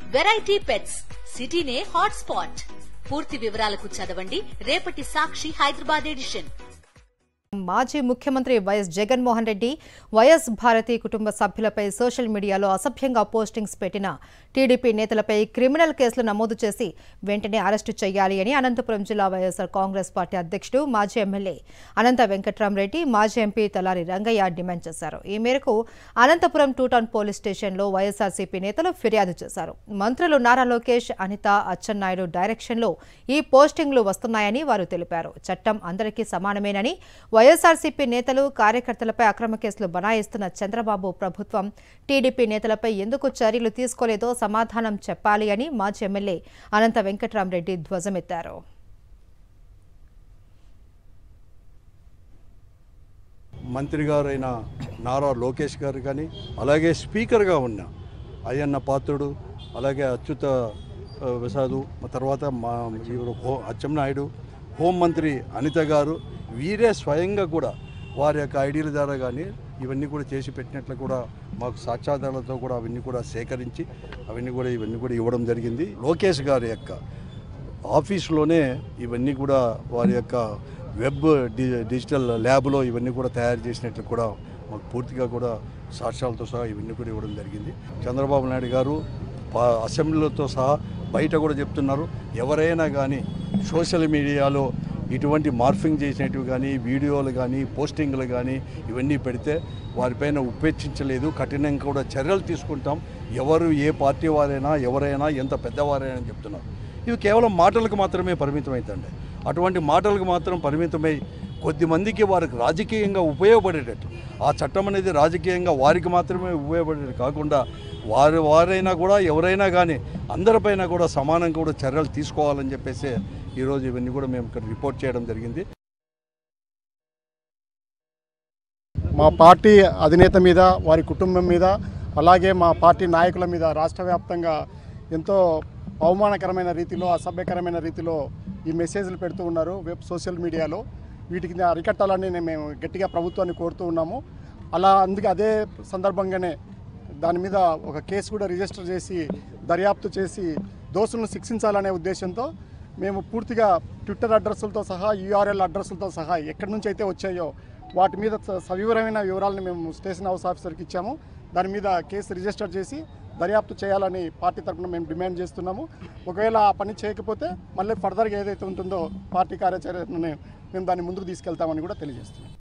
variety pets సిటీనే hot spot పూర్తి వివరాలకు చదవండి రేపటి సాక్షి హైదరాబాద్ ఎడిషన్ మాజీ ముఖ్యమంత్రి వైఎస్ జగన్మోహన్ రెడ్డి వైఎస్ భారతి కుటుంబ సభ్యులపై సోషల్ మీడియాలో అసభ్యంగా పోస్టింగ్స్ పెట్టిన టీడీపీ నేతలపై క్రిమినల్ కేసులు నమోదు చేసి వెంటనే అరెస్టు చేయాలి అని అనంతపురం జిల్లా వైఎస్ఆర్ కాంగ్రెస్ పార్టీ అధ్యక్షుడు మాజీ ఎమ్మెల్యే అనంత వెంకట్రామరెడ్డి మాజీ ఎంపీ తలారి రంగయ్య డిమాండ్ చేశారు ఈ మేరకు అనంతపురం టూ టౌన్ పోలీస్ స్టేషన్లో వైఎస్ఆర్సీపీ నేతలు ఫిర్యాదు చేశారు మంత్రులు నారా లోకేష్ అనిత అచ్చెన్నాయుడు డైరెక్షన్లో ఈ పోస్టింగ్లు వస్తున్నాయని వారు తెలిపారు చట్టం అందరికీ సమానమేనని వైఎస్ఆర్సీపీ నేతలు కార్యకర్తలపై అక్రమ కేసులు బనాయిస్తున్న చంద్రబాబు ప్రభుత్వం టీడీపీ నేతలపై ఎందుకు చర్యలు తీసుకోలేదో సమాధానం చెప్పాలి అని మాజీ ఎమ్మెల్యే అనంత వెంకట్రామరెడ్డి ధ్వజమెత్తారు మంత్రి గారైన నారా లోకేష్ గారు కానీ అలాగే స్పీకర్గా ఉన్న అయ్యన్న పాత్రుడు అలాగే అచ్యుత ఆ, ప్రసాదు ఆ తర్వాత మా ఈవిడ హో అచ్చెన్నాయుడు హోంమంత్రి అనిత గారు వీరే స్వయంగా కూడా వారి యొక్క ఐడియాల ద్వారా కానీ ఇవన్నీ కూడా చేసి పెట్టినట్లు కూడా మాకు సాక్ష్యాధారాలతో కూడా అవన్నీ కూడా సేకరించి అవన్నీ కూడా ఇవన్నీ కూడా ఇవ్వడం జరిగింది లోకేష్ గారి యొక్క ఆఫీస్లోనే ఇవన్నీ కూడా వారి యొక్క వెబ్ డి డిజిటల్ ల్యాబ్లో ఇవన్నీ కూడా తయారు చేసినట్లు కూడా మాకు పూర్తిగా కూడా సాక్ష్యాలతో సహా ఇవన్నీ కూడా ఇవ్వడం జరిగింది చంద్రబాబు నాయుడు గారు పా- అసెంబ్లీలతో సహా బయట కూడా చెప్తున్నారు ఎవరైనా కానీ సోషల్ మీడియాలో ఇటువంటి మార్ఫింగ్ చేసినట్టు కానీ వీడియోలు కానీ పోస్టింగ్లు కానీ ఇవన్నీ పెడితే వారిపైన ఉపేక్షించలేదు కఠినంగా కూడా చర్యలు తీసుకుంటాం ఎవరు ఏ పార్టీ వారైనా ఎవరైనా ఎంత పెద్దవారైనా అని చెప్తున్నారు ఇవి కేవలం మాటలకు మాత్రమే పరిమితమైందండి అటువంటి మాటలకు మాత్రం పరిమితమై కొద్ది మందికి వారికి రాజకీయంగా ఉపయోగపడేటట్టు ఆ చట్టం అనేది రాజకీయంగా వారికి మాత్రమే ఉపయోగపడేది కాకుండా వారు వారైనా కూడా ఎవరైనా కానీ అందరిపైన కూడా సమానంగా కూడా చర్యలు తీసుకోవాలని చెప్పేసి ఈరోజు ఇవన్నీ కూడా మేము ఇక్కడ రిపోర్ట్ చేయడం జరిగింది మా పార్టీ అధినేత మీద వారి కుటుంబం మీద అలాగే మా పార్టీ నాయకుల మీద రాష్ట్ర వ్యాప్తంగా ఎంతో అవమానకరమైన రీతిలో అసభ్యకరమైన రీతిలో ఈ మెసేజ్లు పెడుతూ ఉన్నారు వెబ్ సోషల్ మీడియాలో వీటికి అరికట్టాలని నేను మేము గట్టిగా ప్రభుత్వాన్ని కోరుతూ ఉన్నాము అలా అందుకే అదే సందర్భంగానే దాని మీద ఒక కేసు కూడా రిజిస్టర్ చేసి దర్యాప్తు చేసి దోషులను శిక్షించాలనే ఉద్దేశంతో మేము పూర్తిగా ట్విట్టర్ అడ్రస్లతో సహా యూఆర్ఎల్ అడ్రస్లతో సహా ఎక్కడి నుంచి అయితే వచ్చాయో వాటి మీద స- సవివరమైన వివరాలను మేము స్టేషన్ హౌస్ ఆఫీసర్కి ఇచ్చాము దాని మీద కేసు రిజిస్టర్ చేసి దర్యాప్తు చేయాలని పార్టీ తరఫున మేము డిమాండ్ చేస్తున్నాము ఒకవేళ ఆ పని చేయకపోతే మళ్ళీ ఫర్దర్గా ఏదైతే ఉంటుందో పార్టీ కార్యాచరణని మేము దాన్ని ముందుకు తీసుకెళ్తామని కూడా తెలియజేస్తున్నాం